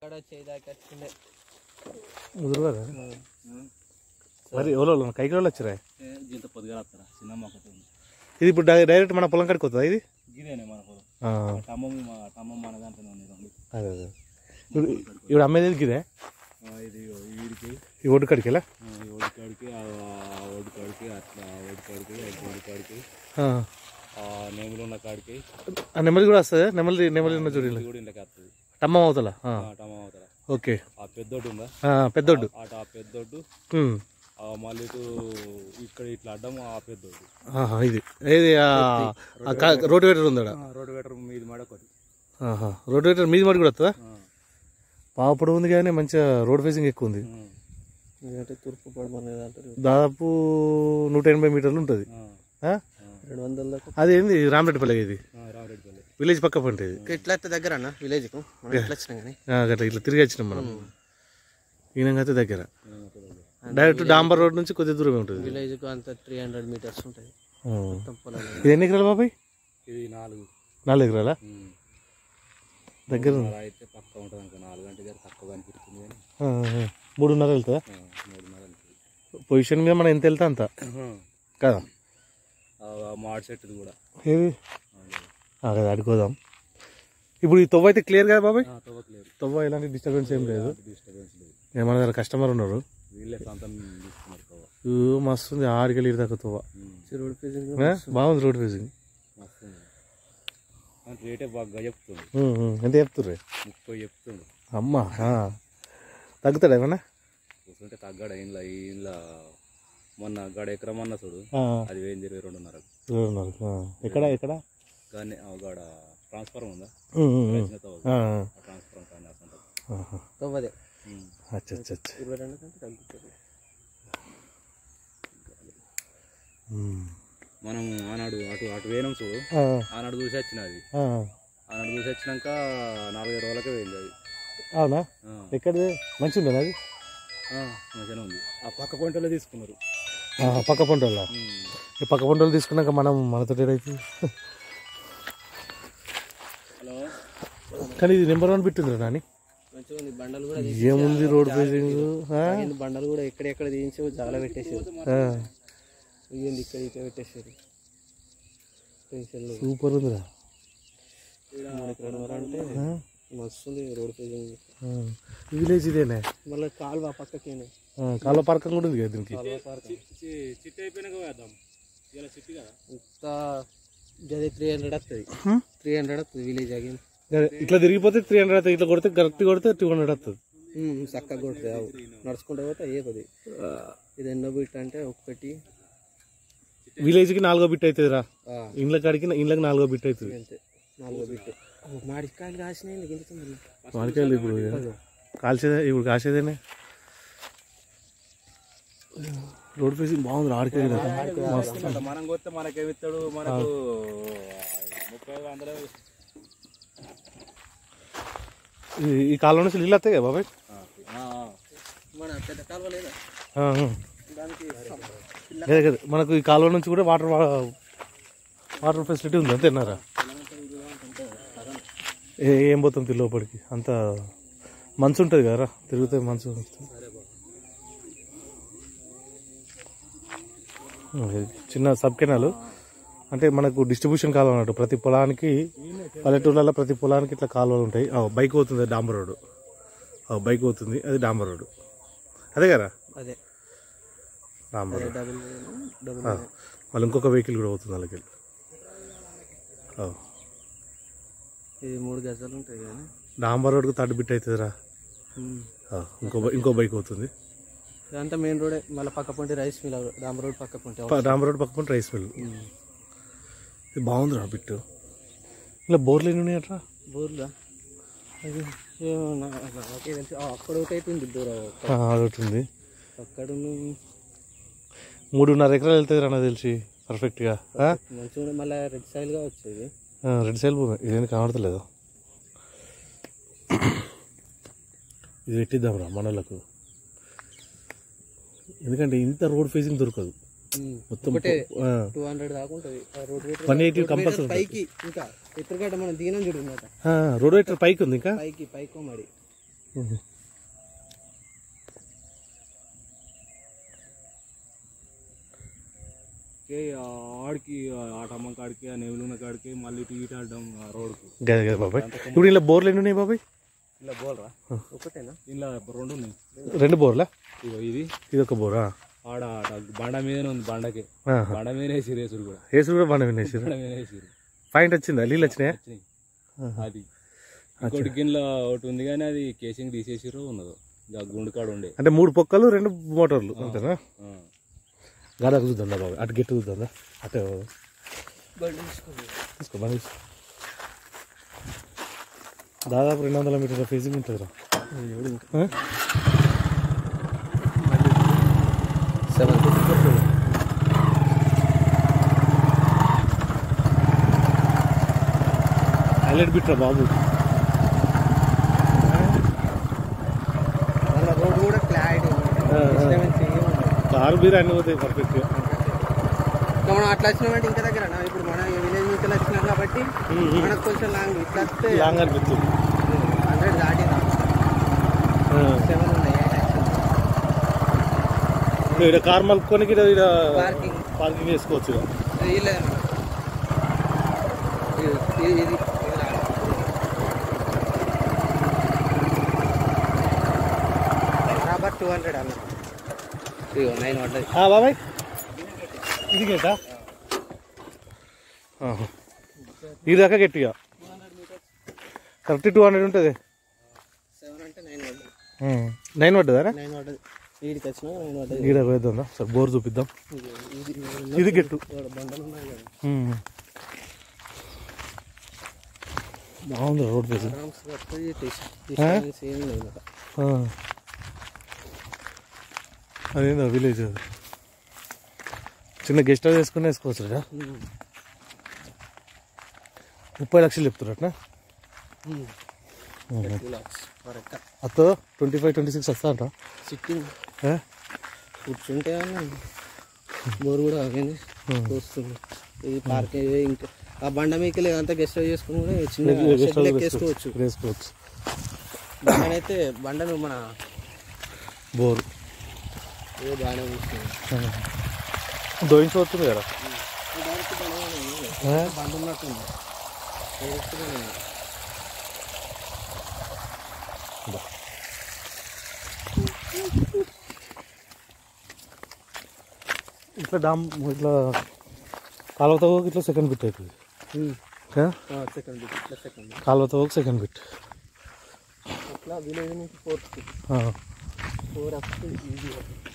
ఇక్కడ చేయదాకా వచ్చిండే ముదురు కదా మరి ఎవరో కైకి వాళ్ళు వచ్చిరా ఇంత పొద్దుగా వస్తారా చిన్న మొక్కతో ఇది ఇప్పుడు డై- డైరెక్ట్ మన పొలం కాడికి వస్తుందా ఇది గిదేనే మన పొలం ఆ, టమ్మం మా టమ్మం మన దాంట్లోనే ఉంది రెండు అదే అదే ఇప్పుడు ఇప్పుడు అమ్మేది ఇదే ఆ, ఇది వీడికి ఈ ఒడ్డు కాడికి వెళ్ళా ఆ, ఈ ఒడికాడికి ఆ ఆ ఒడికాడికి అట్లా ఆ ఒడికాడికి ఆ ఒడికాడికి ఆ. ఆ నెమలి ఉన్న కాడికి ఆ నెమలి కూడా వస్తుంది నెమలి నెమలి ఉన్న చూడు ఇది కూడా ఇంట్లోకి వస్తుంది టమ్మం అవుతలా ఆ, ఆ టమ్మం అవుతారా ఓకే ఆ పెద్దోడు ఉందా ఆ, పెద్దొడ్డు అటు ఆ పెద్దోడు ఉమ్. ఆ మళ్ళీ ఇటు ఇక్కడ ఇట్లా అడ్డం ఆ పెద్దోడు ఆహా, ఇది ఏది రోడ్ వేటర్ ఉందా రోడ్డు వేటర్ మీది మడ ఒకటి రోడ్ వేటర్ మీది మరి కూడా వస్తుందా పాపడు ఉంది కానీ మంచిగా రోడ్ ఫేసింగ్ ఎక్కువ ఉంది ఎందుకంటే తూర్పు పడమనేది అంటారు దాదాపు నూట ఎనభై మీటర్లు ఉంటుంది ఆ? రెండు వందల దాకా అది ఏంది రామరెడ్డిపల్లి ఇది రామరెడ్డిపల్లి విలేజ్ పక్క పంట ఇది ఇట్లా అయితే దగ్గర అన్న విలేజ్కు మనం ఇట్లా వచ్చినాం కానీ ఆ, గట్ల ఇట్లా తిరిగి వచ్చినాం మనం ఈయనకైతే దగ్గర డైరెక్ట్ డాంబర్ రోడ్ నుంచి కొద్ది దూరమే ఉంటుంది విలేజ్కు అంత త్రీ హండ్రెడ్ మీటర్స్ ఉంటుంది ఆ. మొత్తం పొలాలు ఇది ఎన్ని ఎకరాలు బాబాయ్ ఇది నాలుగు నాలుగు ఎకరాలా ఉమ్. దగ్గర ఉంది. అలా అయితే పక్క ఉంటుంది అనుకో నాలుగు గంటల దగ్గర తక్కువ కనిపిస్తుంది కానీ ఆ, ఆ. మూడున్నర వెళ్తుందా ఆ, మూడున్నర అనిపిస్తుంది పొజిషన్ మీద మనం ఎంత వెళ్తా అంత కదా ఆ మాడ్ సెట్ది కూడా ఏది ఆ, కదా అడుకోదాం ఇప్పుడు ఈ తొవ్వ అయితే క్లియర్ కదా బాబాయ్ తవ్వట్లేదు తొవ్వ ఎలాంటి డిస్టర్బెన్స్ ఏం లేదు డిస్టర్బెన్స్ లేదు ఏమన్నా దగ్గర కస్టమర్ ఉన్నారు వీళ్ళే సొంతం తీసుకున్నారు తవ్వ ఊ, మస్తు ఉంది ఆడికెళ్ళి ఇటు దాకా తొవ్వ రోడ్ ఫేసింగ్ ఆ, బాగుంది రోడ్ ఫేసింగ్ మస్తు ఉంది. కానీ రేటే బాగా చెప్తుంది ఉమ్, ఉమ్. ఎంత చెప్తుర్రే ముప్పై చెప్తుండు అమ్మా ఆ. తగ్గుతాడా ఏమన్నా కూర్చుంటే తగ్గాడు ఇంట్లో ఇంట్లో మొన్న గడ ఎకరం అన్న చూడు ఆ, అది వేయింది ఇరవై రెండున్నర రెండున్నర. ఆ. ఎక్కడ ఎక్కడ కానీ ఆ గడ ట్రాన్స్ఫారం ఉందా ఉమ్, ఉమ్, ఉమ్. చిన్న తవ్వ ఆ, ఆ ట్రాన్స్ఫారం కానీ అసలు ఆహా. తొవ్వదే అచ్చా అచ్చా అచ్చా ఇరవై రెండు కంటే తగ్గుతుంది ఉమ్. మనం ఆనాడు అటు అటు వేయడం చూడు ఆ, ఆనాడు చూసి వచ్చిన అది ఆ. ఆనాడు చూసి వచ్చినాక నాలుగైదు రోజులకే పోయింది అది అవునా ఆ, ఎక్కడిది మంచి ఉందా అది ఆ, మంచిగానే ఉంది ఆ పక్క పంటలో తీసుకున్నారు ఆ, పక్క పంట వాళ్ళ ఈ పక్క పంటలు తీసుకున్నాక మనం మనతో ఏదైతే హలో కానీ ఇది నెంబర్ వన్ పెట్టిందిరా నాని మంచిగా ఉంది బండలు కూడా ఏముంది రోడ్ ఫేసింగ్ తీసి బండలు కూడా ఎక్కడెక్కడ తీయించి జాల పెట్టేసారు ఇదేంది ఇక్కడ ఇక్కడ పెట్టేసారు పెన్షన్లు సూపర్ ఉందిరా మనకి రెండు వర అంటే మస్తుంది రోడ్ ఫేసింగ్ ఆ, ఈ విలేజ్ ఇదేనే మళ్ళీ కాలువ ఆ పక్కకేనే ఆ, కాలువ పార్కం కూడా ఉంది కదా దీనికి కాలువ పార్క్ చిట్టి అయిపోయినాక వేద్దాం ఇలా చిట్టి కదా ఇంత గది త్రీ హండ్రెడ్ వస్తుంది హ్మ్? త్రీ హండ్రెడ్ వస్తుంది విలేజ్ అగేన్ అదే, ఇట్లా తిరిగిపోతే త్రీ హండ్రెడ్ అవుతుంది ఇట్లా కొడితే కరెక్ట్ కొడితే టూ హండ్రెడ్ వస్తుంది చక్కగా కొడుతుంది అవు నడుచుకుంటూ పోతే అయ్యే పది ఇది ఎన్నో బిట్ అంటే ఒకటి విలేజ్కి నాలుగో బిట్ అవుతుందిరా ఆ, ఇండ్ల కాడికి ఇండ్లకి నాలుగో బిట్ అవుతుంది అంతే నాలుగో బిట్ మాడికాయలు కాసినాయి నీకు ఎంత మళ్ళీ మామిడికాయలు ఇప్పుడు కాల్చేదే ఇప్పుడు కాసేదేనే రోడ్ ఫేసింగ్ బాగుంది ఆడికాయలు మస్తు మనం కొత్తే మనకేమిస్తాడు మనకు ముప్పై ఐదు వందలు ఈ- ఈ కాలంలో నుంచి నీళ్ళు వస్తాయి కదా బాబాయ్ మన పెద్ద కాలువ లేదా ఆ, ఆ. దానికి అదే కదా మనకు ఈ కాలువ నుంచి కూడా వాటర్ వాటర్ ఫెసిలిటీ ఉంది అంతేనారా ఏ- ఏం పోతాం తిరిగి లోపలికి అంత మంచు ఉంటుంది కదరా తిరుగుతే మంచు వస్తుంది. ఇది చిన్న సబ్ కెనాల్ అంటే మనకు డిస్ట్రిబ్యూషన్ కాలువ అన్నట్టు ప్రతి పొలానికి పల్లెటూర్లలో ప్రతి పొలానికి ఇట్లా కాలువలు ఉంటాయి ఆ, బైక్ పోతుంది డాంబర్ రోడ్ ఆ, బైక్ పోతుంది అది డాంబర్ రోడ్ అదే కదా అదే డాంబర్ రోడ్ డబుల్ డబుల్ ఆ, మళ్ళీ ఇంకొక వెహికల్ కూడా పోతుంది వాళ్ళకి ఆ, ఇది మూడు గజాలు ఉంటాయి కానీ డాంబర్ రోడ్కి థర్డ్ బిట్ అవుతుందిరా ఆ, ఇంకో బై- ఇంకో బైక్ అవుతుంది ఇదంతా మెయిన్ రోడే మళ్ళీ పక్క పొంటి రైస్ మిల్ డాంబర్ రోడ్ పక్క పొంటి ప- డాంబర్ రోడ్ పక్కన రైస్ మిల్ ఇది బాగుందిరా బిట్టు ఇలా బోర్లు ఎన్ని ఉన్నాయట్రా బోర్లా అది ఏమో నా- నాకే తెలిసి ఆ, అక్కడ ఒకటి అయిపోయింది దూరం ఆ, అదొకటి ఉంది అక్కడ మూడున్నర ఎకరాలు వెళ్తుంది రా నాకు తెలిసి పర్ఫెక్ట్గా ఆ? మంచిగా మళ్ళీ రెడ్ సైల్గా వచ్చేది ఆ, రెడ్ సైల్ భూమి ఇదేం కనబడతలేదు ఇది పెట్టిద్దాం రా మనలకు ఎందుకంటే ఇంత రోడ్ ఫేసింగ్ దొరకదు మొత్తం ఒకటే ఆ, టూ హండ్రెడ్ దాకా ఉంటుంది ఆ road rate one eighty compulsory పైకి ఇంకా ఎత్తురుగడ్డ మనం దీనం చూడమాట రోడ్ రేటర్ పైకి ఉంది ఇంకా పైకి పైకి మరి ఉహు. కే ఆడికి ఆటమ్మ కాడికి ఆ నెవులున్న కాడికి మళ్ళీ ఇటు ఇటు ఆడడం ఆ రోడ్కు గదే గదే బాబాయ్ ఇప్పుడు ఇలా బోర్లు ఎన్ని ఉన్నాయి బాబాయ్ ఇలా బోల్రా ఒకటేనా ఇలా రెండు ఉన్నాయి రెండు బోర్లా ఇగో ఇది ఇది ఒక బోరా ఆడ ఆడ బండ మీదనే ఉంది బండకి ఆహా. బండ మీదనే వేసిరు రేసుడు కూడా వేసుడు కూడా బాగానే వినేసారు బండ మీద వేసిరు పాయింట్ వచ్చిందా నీళ్ళు వచ్చినాయా వచ్చినాయి. అది ఇంకోటి గిన్నెల ఒకటి ఉంది కానీ అది కేసింగ్ తీసేసిరో ఉన్నదో ఇక గుండు కాడ ఉండే అంటే మూడు పొక్కలు రెండు మోటార్లు అంతేనా ఆ. గాడా చూద్దా బాబు అటు గట్టి చూద్దా అటు బండి తీసుకోండి తీసుకో బాగా తీసుకో దాదాపు రెండు వందల మీటర్ల ఫేజింగ్ ఉంటుందిరా ఎవడు ఇంకా ఆ? సెవెన్ హైలైట్ బిట్రా బాబు వాళ్ళ రోడ్ కూడా క్లారిటీ ఆ, ఆ. కారు బీర్ అన్ని పోతాయి పర్ఫెక్ట్గా మనం అట్లా వచ్చినామంటే ఇంకా దగ్గర నా ఇప్పుడు మన విలేజ్ నుంచి వచ్చినాం కాబట్టి మనకు కొంచెం లాంగ్ ఇట్లా వస్తే లాంగ్ అనిపిస్తుంది హండ్రెడ్ దాటి ఆ. సెవెన్ ఉన్నాయి నువ్వు ఇక్కడ కార్ మలుపుకొని ఇక్కడ ఇక్కడ పార్కింగ్ పార్కింగ్ చేసుకోవచ్చు ఇక. ఇది ఇది ఇది రాబర్ టూ హండ్రెడ్ అన్న ఇదిగో నైన్ పడ్డది ఆ, బాబాయ్ ఇది గేటా ఆహా. ఈ దాకా గట్టిగా కరెక్ట్ టూ హండ్రెడ్ ఉంటుంది సెవెన్ అంటే నైన్ పడ్డది నైన్ పడ్డదా నైన్ పడ్డది వీడికి వచ్చినా నైన్ పడ్డది ఈడ పోయిద్దా సార్ బోర్ చూపిద్దాం ఇది ఇది గెట్టు ఇక్కడ బండలు ఉన్నాయి కదా ఉమ్. బాగుంది రోడ్ ఫేస్ గ్రామ్స్ కట్టి డిస్టెన్స్ ఏం లేదు అదేందా విలేజ్ అది చిన్న గెస్ట్ హౌస్ వేసుకుని వేసుకోవచ్చు కదా ముప్పై లక్షలు చెప్తున్నట్నా వరక అత్తో ట్వంటీ ఫైవ్ ట్వంటీ సిక్స్ వస్తా అంట సిట్టింగ్ ఏ? కూర్చుంటే అన్న బోర్ కూడా ఆగింది వస్తుంది ఇది పార్కింగ్ ఇంకా ఆ బండ మీకలే అంతా గెస్ట్ హౌస్ చేసుకుని కూడా చిన్న గెస్ట్ షెడ్ హౌస్ లెక్క వేసుకోవచ్చు వేసుకోవచ్చు బండనైతే బండను మన బోర్ ఏదో బాగానే కూర్చుంది దోయించబడుతుంది కదా డైరెక్ట్ బండ ఉన్నట్టుంది డైరెక్ట్ ఇట్లా డామ్ ఇట్లా కాలువతో పోక ఇట్లా సెకండ్ బిట్ అవుతుంది ఆ? సెకండ్ ఇట్లా సెకండ్ కాలువతో పోక సెకండ్ బిట్ అట్లా విలేజ్ నుంచి fourth four up easy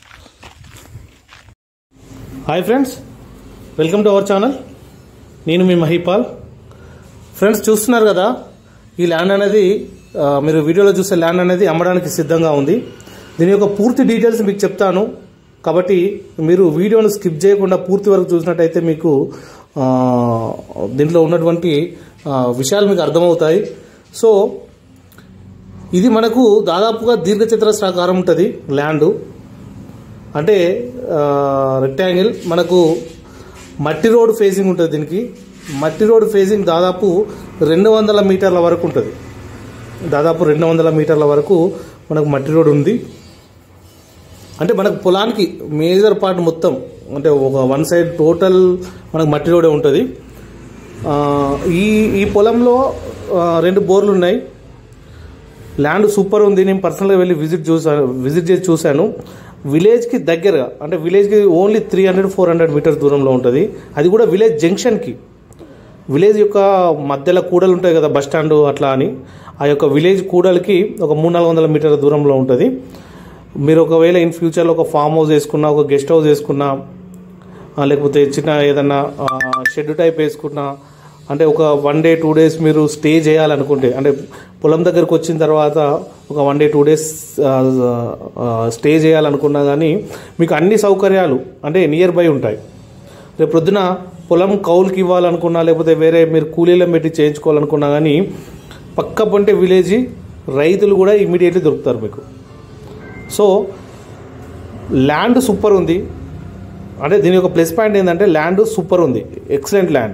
hi friends welcome to our channel నేను మీ మహిపాల్ ఫ్రెండ్స్ చూస్తున్నారు కదా ఈ ల్యాండ్ అనేది ఆ, మీరు వీడియోలో చూసే ల్యాండ్ అనేది అమ్మడానికి సిద్ధంగా ఉంది దీని యొక్క పూర్తి డీటెయిల్స్ మీకు చెప్తాను కాబట్టి మీరు వీడియోను స్కిప్ చేయకుండా పూర్తి వరకు చూసినట్టయితే మీకు ఆ, దీంట్లో ఉన్నటువంటి ఆ, విషయాలు మీకు అర్థమవుతాయి సో ఇది మనకు దాదాపుగా దీర్ఘచతురస్రాకారం ఉంటుంది ల్యాండ్ అంటే రెక్టాంగిల్ మనకు మట్టి రోడ్ ఫేసింగ్ ఉంటుంది దీనికి మట్టి రోడ్ ఫేసింగ్ దాదాపు రెండు వందల మీటర్ల వరకు ఉంటుంది దాదాపు రెండు వందల మీటర్ల వరకు మనకు మట్టి రోడ్ ఉంది అంటే మనకు పొలానికి మేజర్ పార్ట్ మొత్తం అంటే ఒక వన్ సైడ్ టోటల్ మనకు మట్టి రోడే ఉంటుంది ఆ, ఈ ఈ పొలంలో ఆ, రెండు బోర్లు ఉన్నాయి ల్యాండ్ సూపర్ ఉంది నేను పర్సనల్గా వెళ్ళి విజిట్ చూసాను విజిట్ చేసి చూశాను విలేజ్కి దగ్గరగా అంటే విలేజ్కి only three hundred four hundred meters దూరంలో ఉంటుంది అది కూడా విలేజ్ జంక్షన్కి విలేజ్ యొక్క మధ్యలో కూడలు ఉంటాయి కదా బస్ స్టాండ్ అట్లా అని ఆ యొక్క విలేజ్ కూడలికి ఒక మూడు నాలుగు వందల మీటర్ల దూరంలో ఉంటుంది మీరు ఒకవేళ ఇన్ ఫ్యూచర్లో ఒక ఫామ్ హౌస్ వేసుకున్నా ఒక గెస్ట్ హౌస్ వేసుకున్నా ఆ, లేకపోతే చిన్న ఏదన్నా షెడ్ టైప్ వేసుకున్నా అంటే ఒక వన్ డే టూ డేస్ మీరు స్టే చేయాలనుకుంటే అంటే పొలం దగ్గరకు వచ్చిన తర్వాత ఒక one day two days stay చేయాలనుకున్నా కానీ మీకు అన్ని సౌకర్యాలు అంటే నియర్ బై ఉంటాయి రేపు ప్రొద్దున పొలం కౌలుకి ఇవ్వాలనుకున్నా లేకపోతే వేరే మీరు కూలీలను పెట్టి చేయించుకోవాలనుకున్నా కానీ పక్క పొంటే విలేజ్ రైతులు కూడా ఇమీడియట్లీ దొరుకుతారు మీకు సో ల్యాండ్ సూపర్ ఉంది అంటే దీని యొక్క ప్లస్ పాయింట్ ఏంటంటే ల్యాండ్ సూపర్ ఉంది ఎక్సలెంట్ ల్యాండ్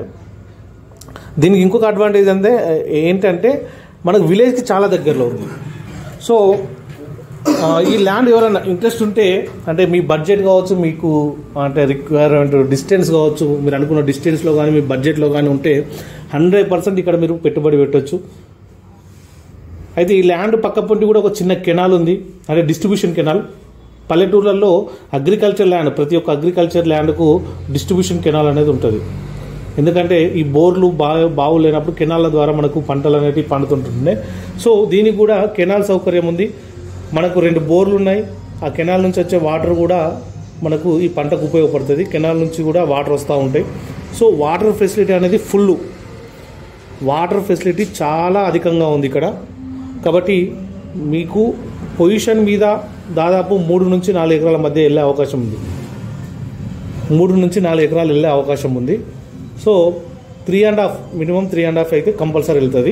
దీనికి ఇంకొక అడ్వాంటేజ్ అంటే ఏంటంటే మనకు విలేజ్కి చాలా దగ్గరలో ఉంది సో ఆ, ఈ ల్యాండ్ ఎవరైనా ఇంట్రెస్ట్ ఉంటే అంటే మీ బడ్జెట్ కావచ్చు మీకు అంటే రిక్వైర్మెంట్ డిస్టెన్స్ కావచ్చు మీరు అనుకున్న డిస్టెన్స్లో కానీ మీ బడ్జెట్లో కానీ ఉంటే హండ్రెడ్ పర్సెంట్ ఇక్కడ మీరు పెట్టుబడి పెట్టొచ్చు అయితే ఈ ల్యాండ్ పక్క పొంటి కూడా ఒక చిన్న కెనాల్ ఉంది అంటే డిస్ట్రిబ్యూషన్ కెనాల్ పల్లెటూర్లలో అగ్రికల్చర్ ల్యాండ్ ప్రతి ఒక్క అగ్రికల్చర్ ల్యాండ్కు డిస్ట్రిబ్యూషన్ కెనాల్ అనేది ఉంటుంది ఎందుకంటే ఈ బోర్లు బాగా బావు లేనప్పుడు కెనాల ద్వారా మనకు పంటలు అనేవి పండుతుంటుంది సో దీనికి కూడా కెనాల్ సౌకర్యం ఉంది మనకు రెండు బోర్లు ఉన్నాయి ఆ కెనాల్ నుంచి వచ్చే వాటర్ కూడా మనకు ఈ పంటకు ఉపయోగపడుతుంది కెనాల్ నుంచి కూడా వాటర్ వస్తూ ఉంటాయి సో వాటర్ ఫెసిలిటీ అనేది ఫుల్ వాటర్ ఫెసిలిటీ చాలా అధికంగా ఉంది ఇక్కడ కాబట్టి మీకు పొజిషన్ మీద దాదాపు మూడు నుంచి నాలుగు ఎకరాల మధ్య వెళ్ళే అవకాశం ఉంది మూడు నుంచి నాలుగు ఎకరాలు వెళ్ళే అవకాశం ఉంది so three and half minimum three and half అయితే కంపల్సరీ వెళ్తుంది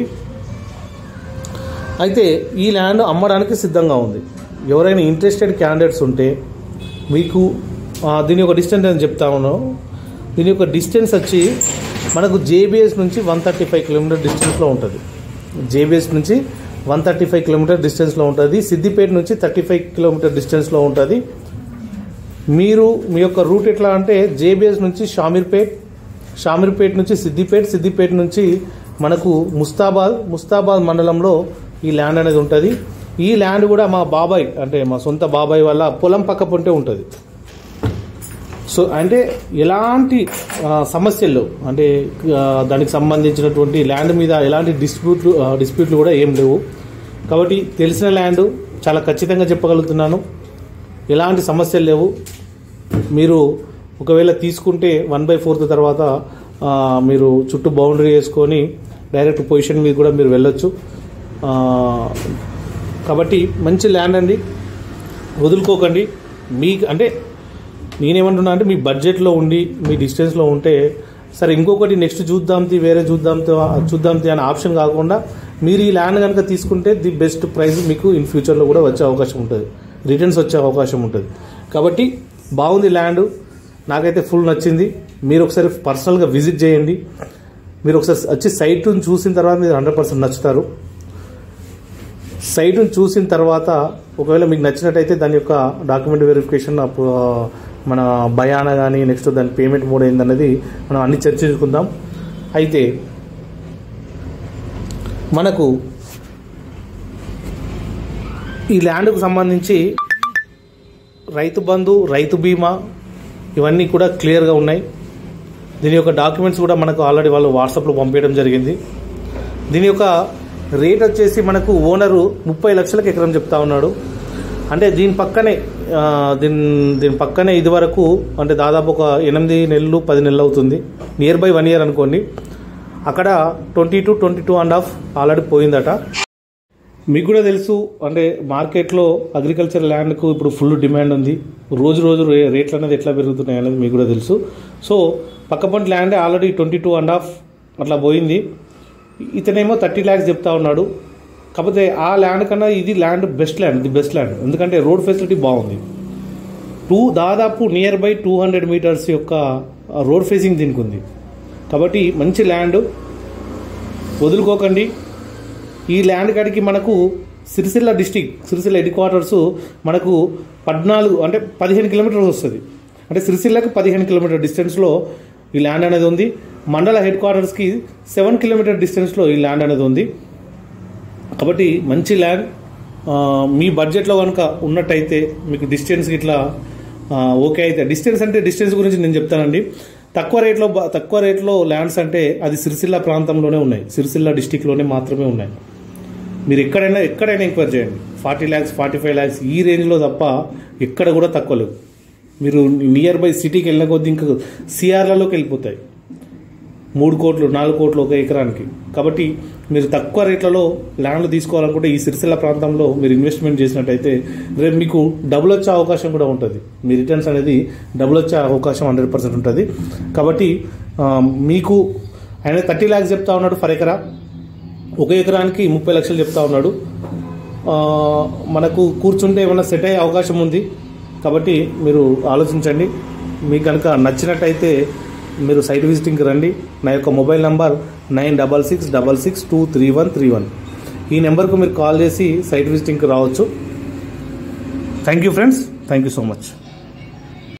అయితే ఈ ల్యాండ్ అమ్మడానికి సిద్ధంగా ఉంది ఎవరైనా ఇంట్రెస్టెడ్ క్యాండిడేట్స్ ఉంటే మీకు ఆ, దీని యొక్క డిస్టెన్స్ అని చెప్తా ఉన్నాను దీని యొక్క డిస్టెన్స్ వచ్చి మనకు జేబీఎస్ నుంచి వన్ థర్టీ ఫైవ్ కిలోమీటర్ డిస్టెన్స్లో ఉంటుంది జేబీఎస్ నుంచి వన్ థర్టీ ఫైవ్ కిలోమీటర్ డిస్టెన్స్లో ఉంటుంది సిద్దిపేట నుంచి థర్టీ ఫైవ్ కిలోమీటర్ డిస్టెన్స్లో ఉంటుంది మీరు మీ యొక్క రూట్ ఎట్లా అంటే జేబీఎస్ నుంచి షామీర్పేట్ షామీర్పేట్ నుంచి సిద్దిపేట్ సిద్దిపేట నుంచి మనకు ముస్తాబాద్ ముస్తాబాద్ మండలంలో ఈ ల్యాండ్ అనేది ఉంటుంది ఈ ల్యాండ్ కూడా మా బాబాయ్ అంటే మా సొంత బాబాయ్ వల్ల పొలం పక్క పొంటే ఉంటుంది సో అంటే ఎలాంటి ఆ, సమస్యలు అంటే ఆ, దానికి సంబంధించినటువంటి ల్యాండ్ మీద ఎలాంటి డిస్ప్యూట్లు ఆ, డిస్ప్యూట్లు కూడా ఏం లేవు కాబట్టి తెలిసిన ల్యాండ్ చాలా ఖచ్చితంగా చెప్పగలుగుతున్నాను ఎలాంటి సమస్యలు లేవు మీరు ఒకవేళ తీసుకుంటే వన్ బై ఫోర్త్ తర్వాత ఆ, మీరు చుట్టూ బౌండరీ వేసుకొని డైరెక్ట్ పొజిషన్ మీద కూడా మీరు వెళ్ళొచ్చు ఆ, కాబట్టి మంచి ల్యాండ్ అండి వదులుకోకండి మీకు అంటే నేనేమంటున్నా అంటే మీ బడ్జెట్లో ఉండి మీ డిస్టెన్స్లో ఉంటే సరే ఇంకొకటి నెక్స్ట్ చూద్దాంతి వేరే చూద్దాంతి చూద్దాంతి అనే ఆప్షన్ కాకుండా మీరు ఈ ల్యాండ్ కనుక తీసుకుంటే ది బెస్ట్ ప్రైస్ మీకు ఇన్ ఫ్యూచర్లో కూడా వచ్చే అవకాశం ఉంటుంది రిటర్న్స్ వచ్చే అవకాశం ఉంటుంది కాబట్టి బాగుంది ల్యాండ్ నాకైతే ఫుల్ నచ్చింది మీరు ఒకసారి పర్సనల్గా విజిట్ చేయండి మీరు ఒకసారి వచ్చి సైట్ని చూసిన తర్వాత మీరు హండ్రెడ్ పర్సెంట్ నచ్చుతారు సైట్ను చూసిన తర్వాత ఒకవేళ మీకు నచ్చినట్టయితే దాని యొక్క డాక్యుమెంట్ వెరిఫికేషన్ అప్పు- మన భయాన కానీ నెక్స్ట్ దాని పేమెంట్ మోడ్ ఏందన్నది మనం అన్ని చర్చించుకుందాం అయితే మనకు ఈ ల్యాండ్కు సంబంధించి రైతు బంధు రైతు బీమా ఇవన్నీ కూడా క్లియర్గా ఉన్నాయి దీని యొక్క డాక్యుమెంట్స్ కూడా మనకు ఆల్రెడీ వాళ్ళు వాట్సాప్లో పంపించడం జరిగింది దీని యొక్క రేట్ వచ్చేసి మనకు ఓనరు ముప్పై లక్షలకు ఎకరం చెప్తా ఉన్నాడు అంటే దీని పక్కనే ఆ, దీని దీని పక్కనే ఇది వరకు అంటే దాదాపు ఒక ఎనిమిది నెలలు పది నెలలు అవుతుంది నియర్ బై వన్ ఇయర్ అనుకోండి అక్కడ twenty two twenty two and half already పోయిందట మీకు కూడా తెలుసు అంటే మార్కెట్లో అగ్రికల్చర్ ల్యాండ్కు ఇప్పుడు ఫుల్ డిమాండ్ ఉంది రోజు రోజు రే- రేట్లు అనేది ఎట్లా పెరుగుతున్నాయి అనేది మీకు కూడా తెలుసు సో పక్కపంటి land already twenty two and half అట్లా పోయింది ఇతనేమో థర్టీ ల్యాక్స్ చెప్తా ఉన్నాడు కాకపోతే ఆ ల్యాండ్ కన్నా ఇది ల్యాండ్ బెస్ట్ ల్యాండ్ ఇది బెస్ట్ ల్యాండ్ ఎందుకంటే రోడ్ ఫెసిలిటీ బాగుంది టూ దాదాపు near by two hundred meters యొక్క రోడ్ ఫేసింగ్ దీనికి ఉంది కాబట్టి మంచి ల్యాండ్ వదులుకోకండి ఈ ల్యాండ్ కాడికి మనకు Sircilla district Sircilla headquarters మనకు పద్నాలుగు అంటే పదిహేను కిలోమీటర్స్ వస్తుంది అంటే సిరిసిల్లకి పదిహేను కిలోమీటర్ డిస్టెన్స్లో ఈ ల్యాండ్ అనేది ఉంది మండల హెడ్ క్వార్టర్స్కి సెవెన్ కిలోమీటర్ డిస్టెన్స్లో ఈ ల్యాండ్ అనేది ఉంది కాబట్టి మంచి ల్యాండ్ ఆ, మీ బడ్జెట్లో కనుక ఉన్నట్టయితే మీకు డిస్టెన్స్ ఇట్లా ఆ, ఓకే అయితే డిస్టెన్స్ అంటే డిస్టెన్స్ గురించి నేను చెప్తానండి తక్కువ రేట్లో బ- తక్కువ రేట్లో ల్యాండ్స్ అంటే అది సిరిసిల్ల ప్రాంతంలోనే ఉన్నాయి సిరిసిల్ల డిస్టిక్లోనే మాత్రమే ఉన్నాయి మీరు ఎక్కడైనా ఎక్కడైనా ఎంక్వైరీ చేయండి forty lakhs forty five lakhs ఈ రేంజ్లో తప్ప ఎక్కడ కూడా తక్కువ లేవు మీరు నియర్ బై సిటీకి వెళ్ళిన కొద్దీ ఇంకా సిఆర్లలోకి వెళ్ళిపోతాయి మూడు కోట్లు నాలుగు కోట్లు ఒక ఎకరానికి కాబట్టి మీరు తక్కువ రేట్లలో ల్యాండ్లు తీసుకోవాలనుకుంటే ఈ సిరిసిల్ల ప్రాంతంలో మీరు ఇన్వెస్ట్మెంట్ చేసినట్టయితే రేపు మీకు డబుల్ వచ్చే అవకాశం కూడా ఉంటుంది మీ రిటర్న్స్ అనేది డబుల్ వచ్చే అవకాశం హండ్రెడ్ పర్సెంట్ ఉంటుంది కాబట్టి ఆ, మీకు ఆయన థర్టీ ల్యాక్స్ చెప్తా ఉన్నాడు ఫర్ ఎకరా ఒక ఎకరానికి ముప్పై లక్షలు చెప్తా ఉన్నాడు ఆ, మనకు కూర్చుంటే ఏమైనా సెట్ అయ్యే అవకాశం ఉంది కాబట్టి మీరు ఆలోచించండి మీకు కనుక నచ్చినట్టయితే మీరు సైట్ విజిటింగ్కి రండి నా యొక్క mobile number nine double six double six two three one three one ఈ నెంబర్కు మీరు కాల్ చేసి సైట్ విజిటింగ్కి రావచ్చు thank you friends thank you so much